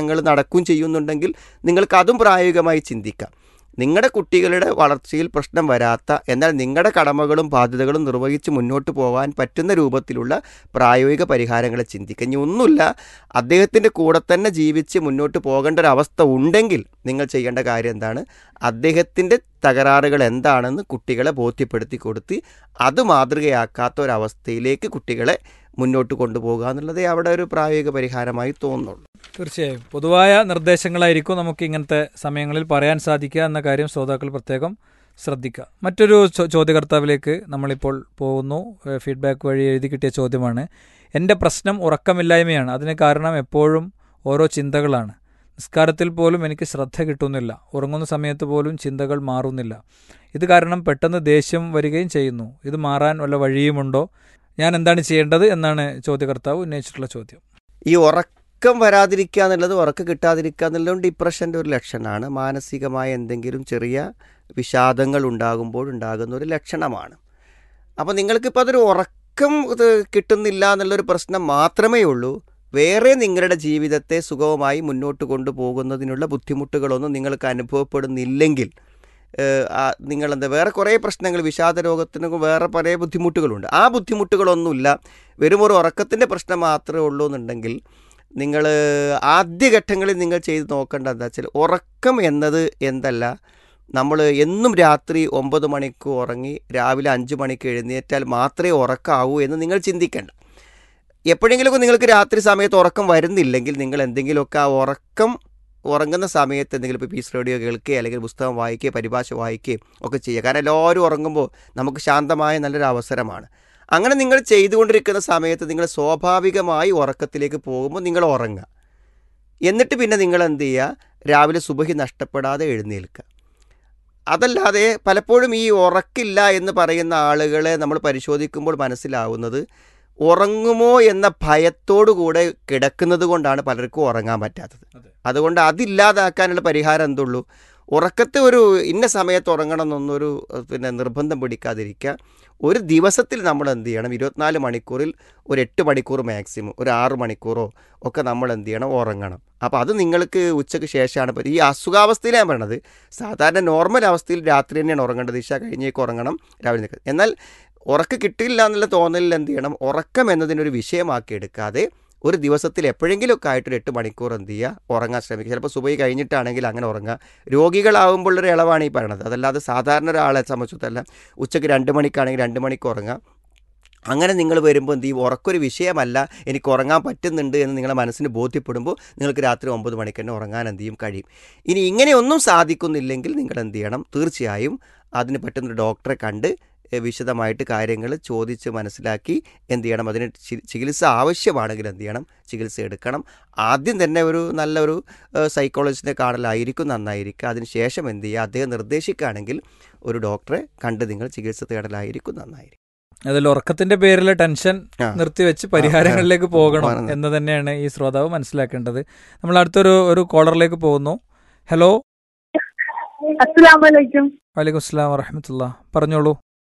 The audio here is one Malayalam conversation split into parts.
നിങ്ങൾ നടക്കും ചെയ്യുന്നുണ്ടെങ്കിൽ നിങ്ങൾക്ക് അതും പ്രായോഗികമായി ചിന്തിക്കാം നിങ്ങളുടെ കുട്ടികളുടെ വളർച്ചയിൽ പ്രശ്നം വരാത്ത എന്നാൽ നിങ്ങളുടെ കടമകളും ബാധ്യതകളും നിർവഹിച്ച് മുന്നോട്ട് പോകാൻ പറ്റുന്ന രൂപത്തിലുള്ള പ്രായോഗിക പരിഹാരങ്ങളെ ചിന്തിക്കുക ഇനി ഒന്നുമില്ല അദ്ദേഹത്തിൻ്റെ കൂടെ തന്നെ ജീവിച്ച് മുന്നോട്ട് പോകേണ്ട ഒരു അവസ്ഥ ഉണ്ടെങ്കിൽ നിങ്ങൾ ചെയ്യേണ്ട കാര്യം എന്താണ് അദ്ദേഹത്തിൻ്റെ തകരാറുകൾ എന്താണെന്ന് കുട്ടികളെ ബോധ്യപ്പെടുത്തി കൊടുത്ത് അത് മാതൃകയാക്കാത്ത ഒരവസ്ഥയിലേക്ക് കുട്ടികളെ മുന്നോട്ട് കൊണ്ടുപോകുക എന്നുള്ളതേ അവിടെ ഒരു പ്രായോഗിക പരിഹാരമായി തോന്നുന്നുള്ളൂ തീർച്ചയായും പൊതുവായ നിർദ്ദേശങ്ങളായിരിക്കും നമുക്ക് ഇങ്ങനത്തെ സമയങ്ങളിൽ പറയാൻ സാധിക്കുക എന്ന കാര്യം ശ്രോതാക്കൾ പ്രത്യേകം ശ്രദ്ധിക്കുക മറ്റൊരു ചോ- ചോദ്യകർത്താവിലേക്ക് നമ്മളിപ്പോൾ പോകുന്നു ഏഹ് ഫീഡ്ബാക്ക് വഴി എഴുതി കിട്ടിയ ചോദ്യമാണ് എൻ്റെ പ്രശ്നം ഉറക്കമില്ലായ്മയാണ് അതിന് കാരണം എപ്പോഴും ഓരോ ചിന്തകളാണ് നിസ്കാരത്തിൽ പോലും എനിക്ക് ശ്രദ്ധ കിട്ടുന്നില്ല ഉറങ്ങുന്ന സമയത്ത് പോലും ചിന്തകൾ മാറുന്നില്ല ഇത് കാരണം പെട്ടെന്ന് ദേഷ്യം വരികയും ചെയ്യുന്നു ഇത് മാറാൻ വല്ല വഴിയുമുണ്ടോ ഞാൻ എന്താണ് ചെയ്യേണ്ടത് എന്നാണ് ചോദ്യകർത്താവ് ഉന്നയിച്ചിട്ടുള്ള ചോദ്യം ഈ ഉറക്കം വരാതിരിക്കുക എന്നുള്ളത് ഉറക്കം കിട്ടാതിരിക്കുക എന്നുള്ളതും ഡിപ്രഷൻ്റെ ഒരു ലക്ഷണമാണ് മാനസികമായ എന്തെങ്കിലും ചെറിയ വിഷാദങ്ങൾ ഉണ്ടാകുമ്പോൾ ഉണ്ടാകുന്ന ഒരു ലക്ഷണമാണ് അപ്പോൾ നിങ്ങൾക്കിപ്പോൾ അതൊരു ഉറക്കം ഇത് കിട്ടുന്നില്ല എന്നുള്ളൊരു പ്രശ്നം മാത്രമേ ഉള്ളൂ വേറെ നിങ്ങളുടെ ജീവിതത്തെ സുഗമമായി മുന്നോട്ട് കൊണ്ടുപോകുന്നതിനുള്ള ബുദ്ധിമുട്ടുകളൊന്നും നിങ്ങൾക്ക് അനുഭവപ്പെടുന്നില്ലെങ്കിൽ ഏഹ്, ആ നിങ്ങളെന്താ വേറെ കുറേ പ്രശ്നങ്ങൾ വിഷാദ രോഗത്തിന് വേറെ പല ബുദ്ധിമുട്ടുകളുണ്ട് ആ ബുദ്ധിമുട്ടുകളൊന്നുമില്ല വെറും ഒരു ഉറക്കത്തിൻ്റെ പ്രശ്നം മാത്രമേ ഉള്ളൂ എന്നുണ്ടെങ്കിൽ നിങ്ങൾ ആദ്യഘട്ടങ്ങളിൽ നിങ്ങൾ ചെയ്ത് നോക്കേണ്ട എന്താ വെച്ചാൽ ഉറക്കം എന്നത് എന്തല്ല നമ്മൾ എന്നും രാത്രി ഒമ്പത് മണിക്ക് ഉറങ്ങി രാവിലെ അഞ്ച് മണിക്ക് എഴുന്നേറ്റാൽ മാത്രമേ ഉറക്കാവൂ എന്ന് നിങ്ങൾ ചിന്തിക്കേണ്ട എപ്പോഴെങ്കിലുമൊക്കെ നിങ്ങൾക്ക് രാത്രി സമയത്ത് ഉറക്കം വരുന്നില്ലെങ്കിൽ നിങ്ങൾ എന്തെങ്കിലുമൊക്കെ ആ ഉറക്കം ഉറങ്ങുന്ന സമയത്ത് എന്തെങ്കിലും ഇപ്പോൾ പീസ് റേഡിയോ കേൾക്കുകയോ അല്ലെങ്കിൽ പുസ്തകം വായിക്കുകയോ പരിഭാഷ വായിക്കുകയോ ഒക്കെ ചെയ്യുക കാരണം എല്ലാവരും ഉറങ്ങുമ്പോൾ നമുക്ക് ശാന്തമായ നല്ലൊരു അവസരമാണ് അങ്ങനെ നിങ്ങൾ ചെയ്തുകൊണ്ടിരിക്കുന്ന സമയത്ത് നിങ്ങൾ സ്വാഭാവികമായി ഉറക്കത്തിലേക്ക് പോകുമ്പോൾ നിങ്ങൾ ഉറങ്ങുക എന്നിട്ട് പിന്നെ നിങ്ങൾ എന്ത് ചെയ്യുക രാവിലെ സുബഹി നഷ്ടപ്പെടാതെ എഴുന്നേൽക്കുക അതല്ലാതെ പലപ്പോഴും ഈ ഉറക്കില്ല എന്ന് പറയുന്ന ആളുകളെ നമ്മൾ പരിശോധിക്കുമ്പോൾ മനസ്സിലാവുന്നത് ഉറങ്ങുമോ എന്ന ഭയത്തോടു കൂടെ കിടക്കുന്നത് കൊണ്ടാണ് പലർക്കും ഉറങ്ങാൻ പറ്റാത്തത് അതെ. അതുകൊണ്ട് അതില്ലാതാക്കാനുള്ള പരിഹാരം എന്തുള്ളൂ ഉറക്കത്തെ ഒരു ഇന്ന സമയത്ത് ഉറങ്ങണം എന്നൊന്നൊരു അഹ് പിന്നെ നിർബന്ധം പിടിക്കാതിരിക്കുക ഒരു ദിവസത്തിൽ നമ്മൾ എന്ത് ചെയ്യണം ഇരുപത്തിനാല് മണിക്കൂറിൽ ഒരു എട്ട് മണിക്കൂർ മാക്സിമം ഒരു ആറ് മണിക്കൂറോ ഒക്കെ നമ്മൾ എന്ത് ചെയ്യണം ഉറങ്ങണം അപ്പോൾ അത് നിങ്ങൾക്ക് ഉച്ചയ്ക്ക് ശേഷമാണ് പറ്റുക ഈ അസുഖാവസ്ഥയിലാണ് പറയണത് സാധാരണ നോർമൽ അവസ്ഥയിൽ രാത്രി തന്നെയാണ് ഉറങ്ങേണ്ടത് ഇഷ കഴിഞ്ഞേക്ക് ഉറങ്ങണം രാവിലെ നിൽക്കുക എന്നാൽ ഉറക്കം കിട്ടില്ല എന്നുള്ള തോന്നലിൽ എന്ത് ചെയ്യണം ഉറക്കം എന്നതിനൊരു വിഷയമാക്കി എടുക്കാതെ ഒരു ദിവസത്തിൽ എപ്പോഴെങ്കിലുമൊക്കെ ആയിട്ടൊരു എട്ട് മണിക്കൂർ എന്ത് ചെയ്യുക ഉറങ്ങാൻ ശ്രമിക്കുക ചിലപ്പോൾ സുബൈ കഴിഞ്ഞിട്ടാണെങ്കിൽ അങ്ങനെ ഉറങ്ങുക രോഗികളാവുമ്പോഴൊരു ഇളവാണ് ഈ പറയണത് അതല്ലാതെ സാധാരണ ഒരാളെ സംബന്ധിച്ചിടത്തല്ല ഉച്ചയ്ക്ക് രണ്ട് മണിക്കാണെങ്കിൽ രണ്ട് മണിക്ക് ഉറങ്ങുക അങ്ങനെ നിങ്ങൾ വരുമ്പോൾ എന്ത് ചെയ്യും ഉറക്കൊരു വിഷയമല്ല എനിക്ക് ഉറങ്ങാൻ പറ്റുന്നുണ്ട് എന്ന് നിങ്ങളുടെ മനസ്സിന് ബോധ്യപ്പെടുമ്പോൾ നിങ്ങൾക്ക് രാത്രി ഒമ്പത് മണിക്ക് തന്നെ ഉറങ്ങാൻ എന്ത് ചെയ്യും കഴിയും ഇനി ഇങ്ങനെയൊന്നും സാധിക്കുന്നില്ലെങ്കിൽ നിങ്ങൾ എന്ത് ചെയ്യണം തീർച്ചയായും അതിന് പറ്റുന്നൊരു ഡോക്ടറെ കണ്ട് എ, വിശദമായിട്ട് കാര്യങ്ങൾ ചോദിച്ച് മനസ്സിലാക്കി എന്ത് ചെയ്യണം അതിന് ചി- ചികിത്സ ആവശ്യമാണെങ്കിൽ എന്ത് ചെയ്യണം ചികിത്സ എടുക്കണം ആദ്യം തന്നെ ഒരു നല്ലൊരു സൈക്കോളജിസ്റ്റിനെ കാണലായിരിക്കും നന്നായിരിക്കുക അതിനുശേഷം എന്ത് ചെയ്യുക അദ്ദേഹം നിർദ്ദേശിക്കുകയാണെങ്കിൽ ഒരു ഡോക്ടറെ കണ്ട് നിങ്ങൾ ചികിത്സ തേടലായിരിക്കും നന്നായിരിക്കും അതിൽ ഉറക്കത്തിന്റെ പേരിലെ ടെൻഷൻ ആ. നിർത്തിവെച്ച് പരിഹാരങ്ങളിലേക്ക് പോകണം പോകണം. എന്ന് തന്നെയാണ് ഈ ശ്രോതാവ് മനസ്സിലാക്കേണ്ടത് നമ്മൾ അടുത്തൊരു ഒരു കോളറിലേക്ക് പോകുന്നു ഹലോ അസ്സലാമലൈക്കും വലൈക്കും അസ്സലാം വറഹമത്തുള്ള പറഞ്ഞോളൂ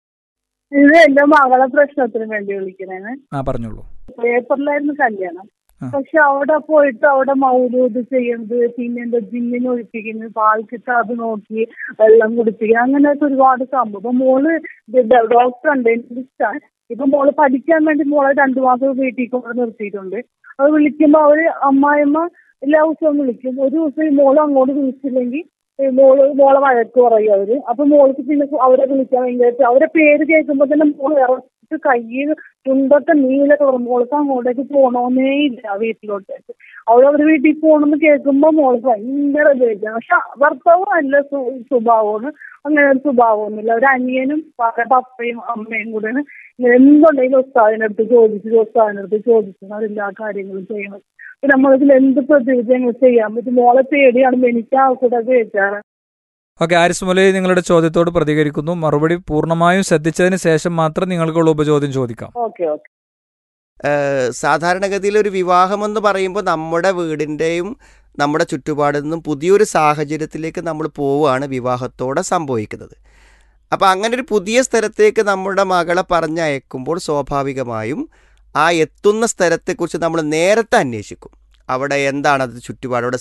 ഇത് എന്റെ മകളെ പ്രശ്നത്തിന് വേണ്ടി വിളിക്കണേന്ന് ആ പറഞ്ഞോളൂ പേപ്പറിലായിരുന്നു കല്യാണം ആ. പക്ഷെ അവിടെ പോയിട്ട് അവിടെ മൗലൂദ് ചെയ്യുന്നത് പിന്നെ എന്താ ജിമ്മിന് ഒഴിപ്പിക്കുന്നത് പാൽ കിട്ടാതെ നോക്കി വെള്ളം കുടിപ്പിക്കുക അങ്ങനെയൊക്കെ ഒരുപാട് സംഭവം ഇപ്പൊ മോള് ഡോക്ടർ ഉണ്ട് എനിക്ക് ഇഷ്ടമാണ് ഇപ്പൊ മോള് പഠിക്കാൻ വേണ്ടി മോളെ രണ്ടു മാസം വീട്ടിൽ കൊണ്ട് നിർത്തിയിട്ടുണ്ട് അത് വിളിക്കുമ്പോ അവര് അമ്മായിമ്മ എല്ലാ ദിവസവും വിളിക്കും ഒരു ദിവസം ഈ മോള് അങ്ങോട്ട് വിളിച്ചില്ലെങ്കിൽ ഈ മോള് മോളെ വഴക്ക് പറയും അവര് അപ്പൊ മോൾക്ക് പിന്നെ അവരെ വിളിക്കാൻ ഭയങ്കര അവരെ പേര് കേൾക്കുമ്പോ തന്നെ മോള് ഇറച്ചിട്ട് കയ്യിൽ ചുണ്ടൊക്കെ നീലൊക്കെ പറയും മോൾക്ക് അങ്ങോട്ടേക്ക് പോണോന്നേ ഇല്ല വീട്ടിലോട്ടേക്ക് അവിടെ അവര് വീട്ടിൽ പോകണമെന്ന് കേൾക്കുമ്പോ മോൾക്ക് ഭയങ്കര ദേഷ്യം പക്ഷെ ഭർത്താവ് നല്ല സു- സ്വഭാവമാണ് അങ്ങനെ ഒരു സ്വഭാവമൊന്നുമില്ല ഒരു അനിയനും പല പപ്പയും അമ്മയും കൂടെയാണ് ഇങ്ങനെ എന്തുണ്ടെങ്കിലും ഉസ്താദിനടുത്ത് ചോദിച്ച് ഉസ്താദിനടുത്ത് ചോദിച്ചാണ് എല്ലാ കാര്യങ്ങളും ചെയ്യണം അപ്പൊ നമ്മളിതിൽ എന്ത് പ്രതിവിധികൾ ചെയ്യാൻ പറ്റും മോളെ പേടിയാണ് എനിക്ക് ആ കൂടെ കേൾക്കാറ് ഓക്കെ ആരിസ് മൊലി നിങ്ങളുടെ ചോദ്യത്തോട് പ്രതികരിക്കുന്നു മറുപടി പൂർണ്ണമായും ശ്രദ്ധിച്ചതിന് ശേഷം മാത്രം നിങ്ങൾക്കുള്ള ഉപചോദ്യം ചോദിക്കാം ഓക്കെ ഓക്കെ ഏഹ് സാധാരണഗതിയിൽ ഒരു വിവാഹമെന്ന് പറയുമ്പോൾ നമ്മുടെ വീടിൻ്റെയും നമ്മുടെ ചുറ്റുപാടിൽ നിന്നും പുതിയൊരു സാഹചര്യത്തിലേക്ക് നമ്മൾ പോവുകയാണ് വിവാഹത്തോടെ സംഭവിക്കുന്നത് അപ്പോൾ അങ്ങനെ ഒരു പുതിയ സ്ഥലത്തേക്ക് നമ്മുടെ മകളെ പറഞ്ഞയക്കുമ്പോൾ സ്വാഭാവികമായും ആ എത്തുന്ന സ്ഥലത്തെക്കുറിച്ച് നമ്മൾ നേരത്തെ അന്വേഷിക്കും അവിടെ എന്താണ് അത് ചുറ്റുപാട് അവിടെ